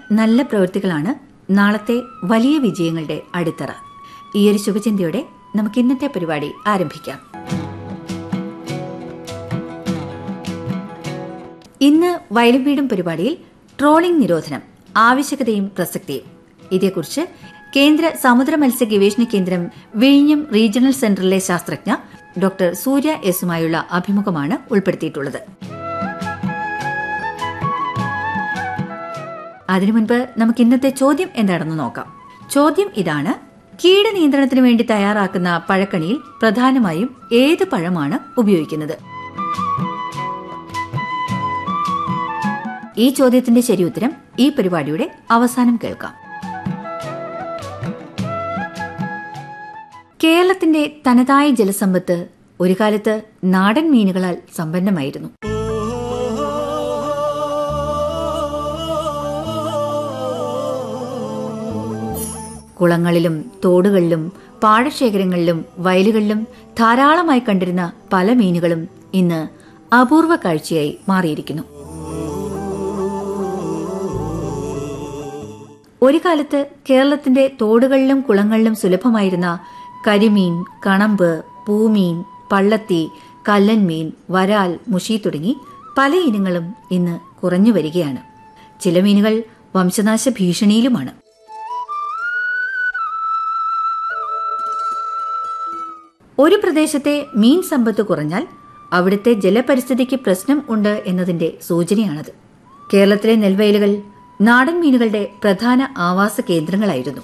നല്ല പ്രവൃത്തികളാണ് നാളത്തെ വലിയ വിജയങ്ങളുടെ അടിത്തറ ഈയൊരു ശുഭചിന്തയോടെ നമുക്ക് ഇന്നത്തെ പരിപാടി ആരംഭിക്കാം ഇന്ന് വയലും വീടും പരിപാടിയിൽ ട്രോളിംഗ് നിരോധനം ആവശ്യകതയും പ്രസക്തിയും ഇതേക്കുറിച്ച് കേന്ദ്ര സമുദ്ര മത്സ്യ ഗവേഷണ കേന്ദ്രം വിഴിഞ്ഞം റീജിയണൽ സെന്ററിലെ ശാസ്ത്രജ്ഞ ഡോക്ടർ സൂര്യ എസുമായുള്ള അഭിമുഖമാണ് ഉൾപ്പെടുത്തിയിട്ടുള്ളത് അതിനു മുൻപ് നമുക്ക് ഇന്നത്തെ ചോദ്യം എന്താണെന്ന് നോക്കാം ചോദ്യം ഇതാണ് കീടനിയന്ത്രണത്തിന് വേണ്ടി തയ്യാറാക്കുന്ന പഴക്കണിയിൽ പ്രധാനമായും ഏത് പഴമാണ് ഉപയോഗിക്കുന്നത് ഈ ചോദ്യത്തിന്റെ ശരിയുത്തരം ഈ പരിപാടിയുടെ അവസാനം കേൾക്കാം കേരളത്തിന്റെ തനതായ ജലസമ്പത്ത് ഒരു കാലത്ത് നാടൻ മീനുകളാൽ സമ്പന്നമായിരുന്നു കുളങ്ങളിലും തോടുകളിലും പാടശേഖരങ്ങളിലും വയലുകളിലും ധാരാളമായി കണ്ടിരുന്ന പല മീനുകളും ഇന്ന് അപൂർവ കാഴ്ചയായി മാറിയിരിക്കുന്നു ഒരു കാലത്ത് കേരളത്തിന്റെ തോടുകളിലും കുളങ്ങളിലും സുലഭമായിരുന്ന കരിമീൻ കണമ്പ് പൂമീൻ പള്ളത്തി കല്ലൻമീൻ വരാൽ മുഷി തുടങ്ങി പല ഇനങ്ങളും ഇന്ന് കുറഞ്ഞു വരികയാണ് ചില മീനുകൾ വംശനാശ ഭീഷണിയിലുമാണ് ഒരു പ്രദേശത്തെ മീൻ സമ്പത്ത് കുറഞ്ഞാൽ അവിടുത്തെ ജലപരിസ്ഥിതിക്ക് പ്രശ്നം ഉണ്ട് എന്നതിന്റെ സൂചനയാണത് കേരളത്തിലെ നെൽവയലുകൾ നാടൻ മീനുകളുടെ പ്രധാന ആവാസ കേന്ദ്രങ്ങളായിരുന്നു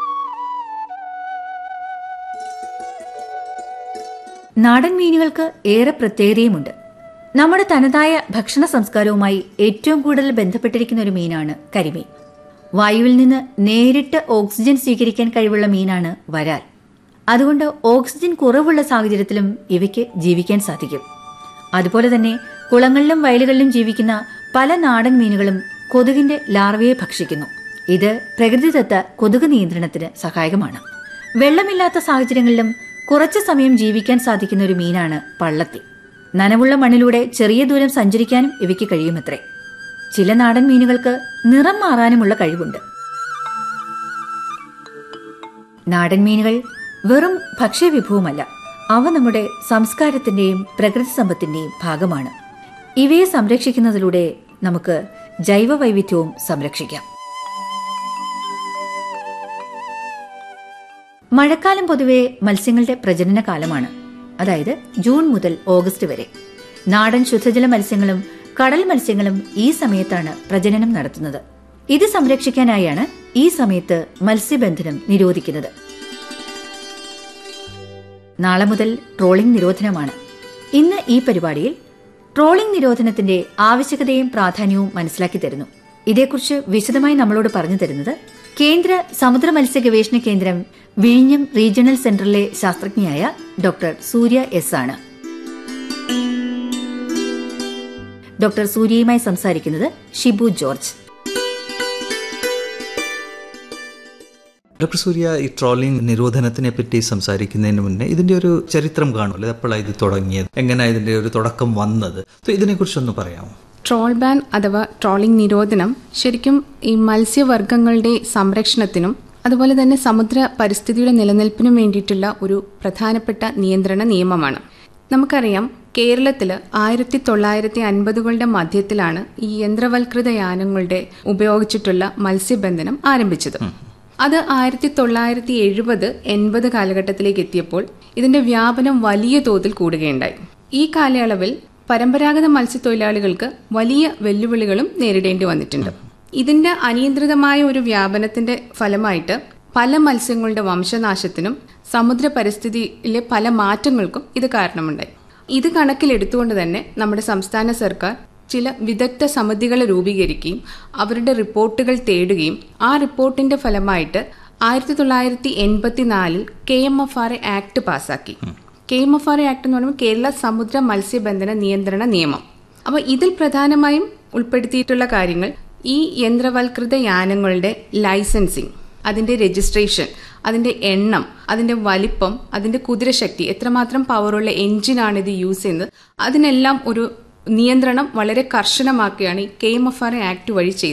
നാടൻ മീനുകൾക്ക് ഏറെ പ്രത്യേകതയുമുണ്ട് നമ്മുടെ തനതായ ഭക്ഷണ സംസ്കാരവുമായി ഏറ്റവും കൂടുതൽ ബന്ധപ്പെട്ടിരിക്കുന്ന ഒരു മീനാണ് കരിമീൻ വായുവിൽ നിന്ന് നേരിട്ട് ഓക്സിജൻ സ്വീകരിക്കാൻ കഴിവുള്ള മീനാണ് വരാൽ അതുകൊണ്ട് ഓക്സിജൻ കുറവുള്ള സാഹചര്യത്തിലും ഇവയ്ക്ക് ജീവിക്കാൻ സാധിക്കും അതുപോലെ തന്നെ കുളങ്ങളിലും വയലുകളിലും ജീവിക്കുന്ന പല നാടൻ മീനുകളും കൊതുകിന്റെ ലാർവയെ ഭക്ഷിക്കുന്നു ഇത് പ്രകൃതിദത്ത കൊതുക് നിയന്ത്രണത്തിന് സഹായകമാണ് വെള്ളമില്ലാത്ത സാഹചര്യങ്ങളിലും കുറച്ചു സമയം ജീവിക്കാൻ സാധിക്കുന്ന ഒരു മീനാണ് പള്ളത്തി നനവുള്ള മണ്ണിലൂടെ ചെറിയ ദൂരം സഞ്ചരിക്കാനും ഇവയ്ക്ക് കഴിയുമത്രേ ചില നാടൻ മീനുകൾക്ക് നിറം മാറാനുമുള്ള കഴിവുണ്ട് നാടൻ മീനുകൾ വെറും ഭക്ഷ്യവിഭവമല്ല അവ നമ്മുടെ സംസ്കാരത്തിന്റെയും പ്രകൃതി സമ്പത്തിന്റെയും ഭാഗമാണ് ഇവയെ സംരക്ഷിക്കുന്നതിലൂടെ നമുക്ക് ജൈവ വൈവിധ്യവും സംരക്ഷിക്കാം മഴക്കാലം പൊതുവെ മത്സ്യങ്ങളുടെ പ്രജനന കാലമാണ് അതായത് ജൂൺ മുതൽ ഓഗസ്റ്റ് വരെ നാടൻ ശുദ്ധജല മത്സ്യങ്ങളും കടൽ മത്സ്യങ്ങളും ഈ സമയത്താണ് പ്രജനനം നടത്തുന്നത് ഇത് സംരക്ഷിക്കാനായാണ് ഈ സമയത്ത് മത്സ്യബന്ധനം നിരോധിക്കുന്നത് നാളെ മുതൽ ട്രോളിംഗ് നിരോധനമാണ് ഇന്ന് ഈ പരിപാടിയിൽ ട്രോളിംഗ് നിരോധനത്തിന്റെ ആവശ്യകതയും പ്രാധാന്യവും മനസ്സിലാക്കി തരുന്നു ഇതേക്കുറിച്ച് വിശദമായി നമ്മളോട് പറഞ്ഞു തരുന്നത് കേന്ദ്ര സമുദ്ര മത്സ്യ ഗവേഷണ കേന്ദ്രം വിഴിഞ്ഞം റീജിയണൽ സെന്ററിലെ ശാസ്ത്രജ്ഞയായ ഡോക്ടർ സൂര്യ എസ് ആണ് ഡോക്ടർ സൂര്യയുമായി സംസാരിക്കുന്നത് ഷിബു ജോർജ് ഡോക്ടർ സൂര്യ ഈ ട്രോളിംഗ് നിരോധനത്തിനെ പറ്റി സംസാരിക്കുന്നതിന് മുന്നേ ഇതിന്റെ ഒരു ചരിത്രം കാണുമല്ലോ എപ്പോഴാണ് ഇത് തുടങ്ങിയത് എങ്ങനെയാണ് ഇതിന്റെ ഒരു തുടക്കം വന്നത് So ഇതിനെക്കുറിച്ചൊന്ന് പറയാമോ ട്രോൾ ബാൻ അഥവാ ട്രോളിംഗ് നിരോധനം ശരിക്കും ഈ മത്സ്യവർഗ്ഗങ്ങളുടെ സംരക്ഷണത്തിനും അതുപോലെ തന്നെ സമുദ്ര പരിസ്ഥിതിയുടെ നിലനിൽപ്പിനും വേണ്ടിയിട്ടുള്ള ഒരു പ്രധാനപ്പെട്ട നിയന്ത്രണ നിയമമാണ് നമുക്കറിയാം കേരളത്തിൽ ആയിരത്തി തൊള്ളായിരത്തി അൻപതുകളുടെ മധ്യത്തിലാണ് ഈ യന്ത്രവൽകൃത യാനങ്ങളുടെ ഉപയോഗിച്ചിട്ടുള്ള മത്സ്യബന്ധനം ആരംഭിച്ചത് അത് ആയിരത്തി തൊള്ളായിരത്തി എഴുപത് എൺപത് കാലഘട്ടത്തിലേക്ക് എത്തിയപ്പോൾ ഇതിന്റെ വ്യാപനം വലിയ തോതിൽ കൂടുകയുണ്ടായി ഈ കാലയളവിൽ പരമ്പരാഗത മത്സ്യത്തൊഴിലാളികൾക്ക് വലിയ വെല്ലുവിളികളും നേരിടേണ്ടി വന്നിട്ടുണ്ട് ഇതിന്റെ അനിയന്ത്രിതമായ ഒരു വ്യാപനത്തിന്റെ ഫലമായിട്ട് പല മത്സ്യങ്ങളുടെ വംശനാശത്തിനും സമുദ്ര പരിസ്ഥിതിയിലെ പല മാറ്റങ്ങൾക്കും ഇത് കാരണമുണ്ടായി ഇത് കണക്കിലെടുത്തുകൊണ്ട് തന്നെ നമ്മുടെ സംസ്ഥാന സർക്കാർ ചില വിദഗ്ധ സമിതികളെ രൂപീകരിക്കുകയും അവരുടെ റിപ്പോർട്ടുകൾ തേടുകയും ആ റിപ്പോർട്ടിന്റെ ഫലമായിട്ട് ആയിരത്തി തൊള്ളായിരത്തി എൺപത്തിനാലിൽ K M F R A act പാസാക്കി K M F R A act എന്ന് പറയുമ്പോൾ കേരള സമുദ്ര മത്സ്യബന്ധന നിയന്ത്രണ നിയമം അപ്പോൾ ഇതിൽ പ്രധാനമായും ഉൾപ്പെടുത്തിയിട്ടുള്ള കാര്യങ്ങൾ ഈ യന്ത്രവൽകൃത യാനങ്ങളുടെ ലൈസൻസിങ് അതിന്റെ രജിസ്ട്രേഷൻ അതിന്റെ എണ്ണം അതിന്റെ വലിപ്പം അതിന്റെ കുതിരശക്തി എത്രമാത്രം പവറുള്ള എഞ്ചിനാണ് ഇത് യൂസ് ചെയ്യുന്നത് അതിനെല്ലാം ഒരു നിയന്ത്രണം വളരെ കർശനമാക്കുകയാണ് ഈ K M F R act വഴി ചെയ്തത്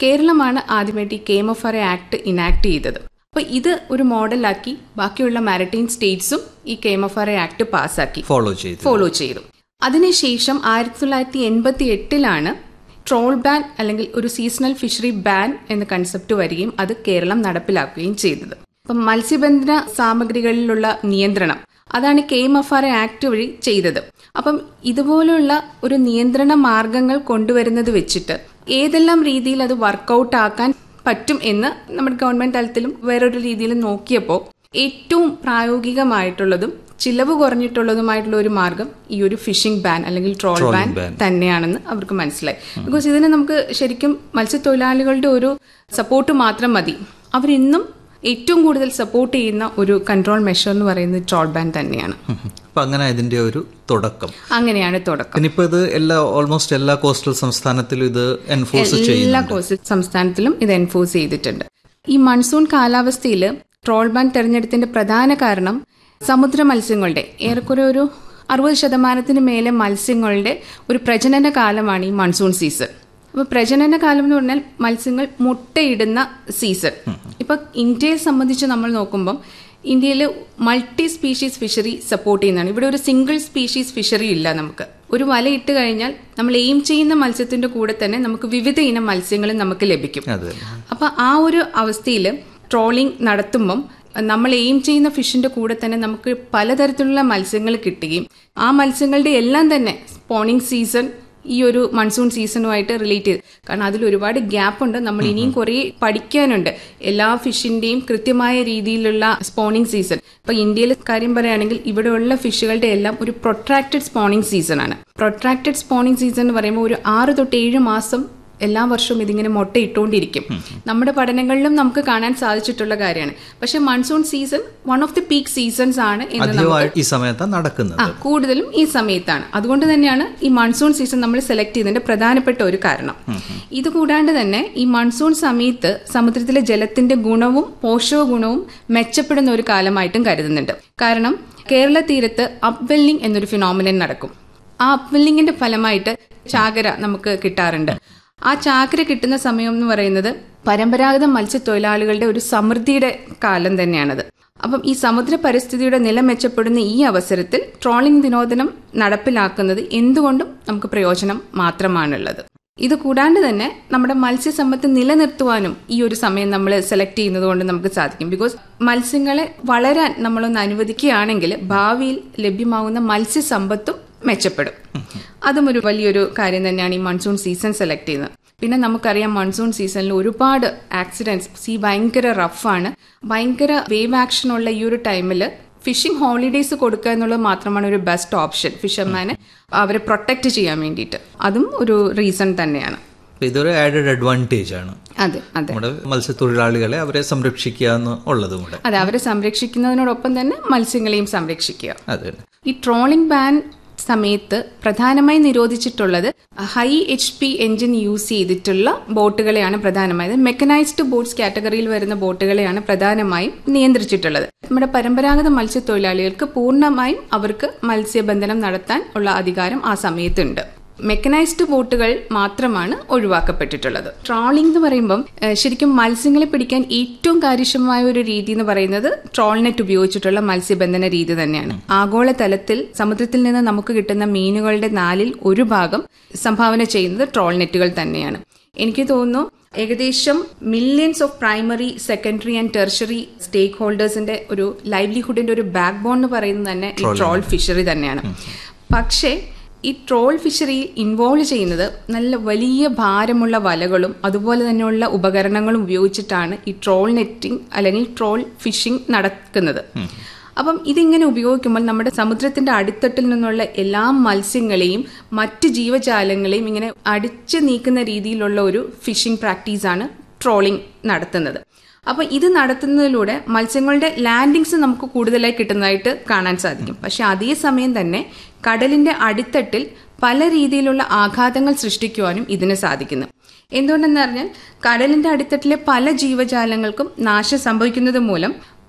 കേരളമാണ് ആദ്യമായിട്ട് ഈ K M F R A act enact ചെയ്തത് അപ്പോൾ ഇത് ഒരു മോഡലാക്കി ബാക്കിയുള്ള മാരിടൈം സ്റ്റേറ്റ്സും ഈ കെയിം ഓഫ് അറേ ആക്ട് പാസ്സാക്കി ഫോളോ ചെയ്ത് ഫോളോ ചെയ്തു അതിനുശേഷം ആയിരത്തി തൊള്ളായിരത്തി എൺപത്തി എട്ടിലാണ് ട്രോൾ ബാൻ അല്ലെങ്കിൽ ഒരു സീസണൽ ഫിഷറി ബാൻ എന്ന കൺസെപ്റ്റ് വരികയും അത് കേരളം നടപ്പിലാക്കുകയും ചെയ്തത് അപ്പം മത്സ്യബന്ധന സാമഗ്രികളിലുള്ള നിയന്ത്രണം അതാണ് കെയിം എഫ് ആർ ആക്ട് വഴി ചെയ്തത് അപ്പം ഇതുപോലുള്ള ഒരു നിയന്ത്രണ മാർഗങ്ങൾ കൊണ്ടുവരുന്നത് വെച്ചിട്ട് ഏതെല്ലാം രീതിയിൽ അത് വർക്കൗട്ട് ആക്കാൻ പറ്റും എന്ന് നമ്മുടെ ഗവൺമെന്റ് തലത്തിലും വേറൊരു രീതിയിലും നോക്കിയപ്പോൾ ഏറ്റവും പ്രായോഗികമായിട്ടുള്ളതും ചിലവ് കുറഞ്ഞിട്ടുള്ളതുമായിട്ടുള്ള ഒരു മാർഗം ഈ ഒരു ഫിഷിംഗ് ബാൻ അല്ലെങ്കിൽ ട്രോൾ ബാൻ തന്നെയാണെന്ന് അവർക്ക് മനസ്സിലായി ബിക്കോസ് ഇതിന് നമുക്ക് ശരിക്കും മത്സ്യത്തൊഴിലാളികളുടെ ഒരു സപ്പോർട്ട് മാത്രം മതി അവരിന്നും ഏറ്റവും കൂടുതൽ സപ്പോർട്ട് ചെയ്യുന്ന ഒരു കൺട്രോൾ മെഷർ എന്ന് പറയുന്നത് ട്രോൾ ബാൻ തന്നെയാണ് അപ്പൊ അങ്ങനെ ഇതിന്റെ ഒരു തുടക്കം അങ്ങനെയാണ് തുടക്കം ഇനിയിപ്പോ ഇത് എല്ലാ ഓൾമോസ്റ്റ് എല്ലാ കോസ്റ്റൽ സംസ്ഥാനത്തിലും ഇത് എൻഫോഴ്സ് ചെയ്യും എല്ലാ കോസ്റ്റ് സംസ്ഥാനത്തിലും ഇത് എൻഫോഴ്സ് ചെയ്തിട്ടുണ്ട് ഈ മൺസൂൺ കാലാവസ്ഥയിൽ ട്രോൾ ബാൻ തെരഞ്ഞെടുത്തിന്റെ പ്രധാന കാരണം സമുദ്ര മത്സ്യങ്ങളുടെ ഏറെക്കുറെ ഒരു അറുപത് ശതമാനത്തിന് മേലെ മത്സ്യങ്ങളുടെ ഒരു പ്രജനന കാലമാണ് ഈ മൺസൂൺ സീസൺ അപ്പൊ പ്രജനന കാലം എന്ന് പറഞ്ഞാൽ മത്സ്യങ്ങൾ മുട്ടയിടുന്ന സീസൺ ഇപ്പൊ ഇന്ത്യയെ സംബന്ധിച്ച് നമ്മൾ നോക്കുമ്പം ഇന്ത്യയിൽ മൾട്ടി സ്പീഷീസ് ഫിഷറി സപ്പോർട്ട് ചെയ്യുന്നതാണ് ഇവിടെ ഒരു സിംഗിൾ സ്പീഷീസ് ഫിഷറി ഇല്ല നമുക്ക് ഒരു വല ഇട്ട് കഴിഞ്ഞാൽ നമ്മൾ എയിം ചെയ്യുന്ന മത്സ്യത്തിന്റെ കൂടെ തന്നെ നമുക്ക് വിവിധ ഇനം മത്സ്യങ്ങളും നമുക്ക് ലഭിക്കും അതെ അപ്പൊ ആ ഒരു അവസ്ഥയിൽ ട്രോളിംഗ് നടത്തുമ്പം നമ്മൾ എയിം ചെയ്യുന്ന ഫിഷിന്റെ കൂടെ തന്നെ നമുക്ക് പലതരത്തിലുള്ള മത്സ്യങ്ങൾ കിട്ടുകയും ആ മത്സ്യങ്ങളുടെ എല്ലാം തന്നെ സ്പോണിംഗ് സീസൺ ഈ ഒരു മൺസൂൺ സീസണുമായിട്ട് റിലേറ്റ് ചെയ്ത് കാരണം അതിൽ ഒരുപാട് ഗ്യാപ്പ് ഉണ്ട് നമ്മൾ ഇനിയും കുറേ പഠിക്കാനുണ്ട് എല്ലാ ഫിഷിന്റെയും കൃത്യമായ രീതിയിലുള്ള സ്പോണിംഗ് സീസൺ ഇപ്പൊ ഇന്ത്യയിലെ കാര്യം പറയുകയാണെങ്കിൽ ഇവിടെയുള്ള ഫിഷുകളുടെ എല്ലാം ഒരു പ്രൊട്രാക്റ്റഡ് സ്പോണിംഗ് സീസൺ ആണ് പ്രൊട്രാക്റ്റഡ് സ്പോണിംഗ് സീസൺ എന്ന് പറയുമ്പോൾ ഒരു ആറ് തൊട്ട് ഏഴ് മാസം എല്ലാ വർഷവും ഇതിങ്ങനെ മുട്ട ഇട്ടുകൊണ്ടിരിക്കും നമ്മുടെ പഠനങ്ങളിലും നമുക്ക് കാണാൻ സാധിച്ചിട്ടുള്ള കാര്യമാണ് പക്ഷെ monsoon season one of the peak seasons ആണ് എന്ന് നമുക്ക് അധികമായിട്ട് ഈ സമയത്താണ് നടക്കുന്നത് ആ കൂടുതലും ഈ സമയത്താണ് അതുകൊണ്ട് തന്നെയാണ് ഈ മൺസൂൺ സീസൺ നമ്മൾ സെലക്ട് ചെയ്തതിന്റെ പ്രധാനപ്പെട്ട ഒരു കാരണം ഇത് കൂടാണ്ട് തന്നെ ഈ മൺസൂൺ സമയത്ത് സമുദ്രത്തിലെ ജലത്തിന്റെ ഗുണവും പോഷക ഗുണവും മെച്ചപ്പെടുന്ന ഒരു കാലമായിട്ടും കരുതുന്നുണ്ട് കാരണം കേരള തീരത്ത് അപ്വെല്ലിംഗ് എന്നൊരു ഫിനോമിനൻ നടക്കും ആ അപ്വെല്ലിങ്ങിന്റെ ഫലമായിട്ട് ചാകര നമുക്ക് കിട്ടാറുണ്ട് ആ ചാകര കിട്ടുന്ന സമയം എന്ന് പറയുന്നത് പരമ്പരാഗത മത്സ്യത്തൊഴിലാളികളുടെ ഒരു സമൃദ്ധിയുടെ കാലം തന്നെയാണത് അപ്പം ഈ സമുദ്ര പരിസ്ഥിതിയുടെ നില മെച്ചപ്പെടുന്ന ഈ അവസരത്തിൽ ട്രോളിംഗ് വിനോദനം നടപ്പിലാക്കുന്നത് എന്തുകൊണ്ടും നമുക്ക് പ്രയോജനം മാത്രമാണുള്ളത് ഇത് കൂടാണ്ട് തന്നെ നമ്മുടെ മത്സ്യസമ്പത്ത് നിലനിർത്തുവാനും ഈ ഒരു സമയം നമ്മൾ സെലക്ട് ചെയ്യുന്നത് കൊണ്ട് നമുക്ക് സാധിക്കും ബിക്കോസ് മത്സ്യങ്ങളെ വളരാൻ നമ്മളൊന്ന് അനുവദിക്കുകയാണെങ്കിൽ ഭാവിയിൽ ലഭ്യമാകുന്ന മത്സ്യസമ്പത്തും മെച്ചപ്പെടും അതും ഒരു വലിയൊരു കാര്യം തന്നെയാണ് ഈ മൺസൂൺ സീസൺ സെലക്ട് ചെയ്യുന്നത് പിന്നെ നമുക്കറിയാം മൺസൂൺ സീസണിൽ ഒരുപാട് ആക്സിഡൻസ് സീ ഭയങ്കര റഫാണ് ഭയങ്കര വേവ് ആക്ഷൻ ഉള്ള ഈ ഒരു ടൈമിൽ ഫിഷിംഗ് ഹോളിഡേയ്സ് കൊടുക്കുക എന്നുള്ളത് മാത്രമാണ് ഒരു ബെസ്റ്റ് ഓപ്ഷൻ ഫിഷർമാനെ അവരെ പ്രൊട്ടക്ട് ചെയ്യാൻ വേണ്ടിയിട്ട് അതും ഒരു റീസൺ തന്നെയാണ് അപ്പൊ ഇതൊരു ആഡഡ് അഡ്വാൻറ്റേജ് ആണ് അതെ അതെ നമ്മുടെ മത്സ്യത്തൊഴിലാളികളെ അവരെ സംരക്ഷിക്കുക എന്ന് ഉള്ളതും കൂടെ അതെ അവരെ സംരക്ഷിക്കുന്നതിനോടൊപ്പം തന്നെ മത്സ്യങ്ങളെയും സംരക്ഷിക്കുക അതെ ഈ ട്രോളിംഗ് ബാൻ സമയത്ത് പ്രധാനമായി നിരോധിച്ചിട്ടുള്ളത് high H P engine use ചെയ്തിട്ടുള്ള ബോട്ടുകളെയാണ് പ്രധാനമായത് മെക്കനൈസ്ഡ് ബോട്ട്സ് കാറ്റഗറിയിൽ വരുന്ന ബോട്ടുകളെയാണ് പ്രധാനമായും നിയന്ത്രിച്ചിട്ടുള്ളത് നമ്മുടെ പരമ്പരാഗത മത്സ്യത്തൊഴിലാളികൾക്ക് പൂർണ്ണമായും അവർക്ക് മത്സ്യബന്ധനം നടത്താൻ ഉള്ള അധികാരം ആ സമയത്തുണ്ട് മെക്കനൈസ്ഡ് ബോട്ടുകൾ മാത്രമാണ് ഒഴിവാക്കപ്പെട്ടിട്ടുള്ളത് ട്രോളിംഗ് എന്ന് പറയുമ്പം ഏഹ്, ശരിക്കും മത്സ്യങ്ങളെ പിടിക്കാൻ ഏറ്റവും കാര്യക്ഷമമായ ഒരു രീതി എന്ന് പറയുന്നത് ട്രോൾ നെറ്റ് ഉപയോഗിച്ചിട്ടുള്ള മത്സ്യബന്ധന രീതി തന്നെയാണ് ആഗോളതലത്തിൽ സമുദ്രത്തിൽ നിന്ന് നമുക്ക് കിട്ടുന്ന മീനുകളുടെ നാലിൽ ഒരു ഭാഗം സംഭാവന ചെയ്യുന്നത് ട്രോൾ നെറ്റുകൾ തന്നെയാണ് എനിക്ക് തോന്നുന്നു ഏകദേശം millions of primary secondary and tertiary stake ഹോൾഡേഴ്സിന്റെ ഒരു ലൈവ്ലിഹുഡിന്റെ ഒരു ബാക്ക് ബോൺ എന്ന് പറയുന്നത് തന്നെ ഈ ട്രോൾ ഫിഷറി തന്നെയാണ് പക്ഷേ ഈ ട്രോൾ ഫിഷറിയിൽ ഇൻവോൾവ് ചെയ്യുന്നത് നല്ല വലിയ ഭാരമുള്ള വലകളും അതുപോലെ തന്നെയുള്ള ഉപകരണങ്ങളും ഉപയോഗിച്ചിട്ടാണ് ഈ ട്രോൾ നെറ്റിംഗ് അല്ലെങ്കിൽ ട്രോൾ ഫിഷിംഗ് നടക്കുന്നത് അപ്പം ഇതിങ്ങനെ ഉപയോഗിക്കുമ്പോൾ നമ്മുടെ സമുദ്രത്തിന്റെ അടിത്തട്ടിൽ നിന്നുള്ള എല്ലാ മത്സ്യങ്ങളെയും മറ്റ് ജീവജാലങ്ങളെയും ഇങ്ങനെ അടിച്ചു നീക്കുന്ന രീതിയിലുള്ള ഒരു ഫിഷിംഗ് പ്രാക്ടീസാണ് ട്രോളിംഗ് നടത്തുന്നത് അപ്പൊ ഇത് നടത്തുന്നതിലൂടെ മത്സ്യങ്ങളുടെ ലാൻഡിങ്സ് നമുക്ക് കൂടുതലായി കിട്ടുന്നതായിട്ട് കാണാൻ സാധിക്കും പക്ഷെ അതേസമയം തന്നെ കടലിന്റെ അടിത്തട്ടിൽ പല രീതിയിലുള്ള ആഘാതങ്ങൾ സൃഷ്ടിക്കുവാനും ഇതിന് സാധിക്കുന്നു എന്തുകൊണ്ടെന്ന് പറഞ്ഞാൽ കടലിന്റെ അടിത്തട്ടിലെ പല ജീവജാലങ്ങൾക്കും നാശം സംഭവിക്കുന്നത് മൂലം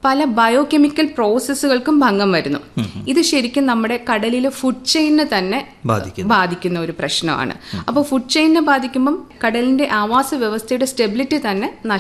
പല ബയോകെമിക്കൽ പ്രോസസ്സുകൾക്കും ഭംഗം വരുന്നു ഇത് ശരിക്കും നമ്മുടെ കടലിലെ ഫുഡ് ചെയിനിനെ തന്നെ ബാധിക്കുന്നു ബാധിക്കുന്ന ഒരു പ്രശ്നമാണ് അപ്പോൾ ഫുഡ് ചെയിനിനെ ബാധിക്കുമ്പം കടലിന്റെ ആവാസ വ്യവസ്ഥയുടെ സ്റ്റെബിലിറ്റി തന്നെ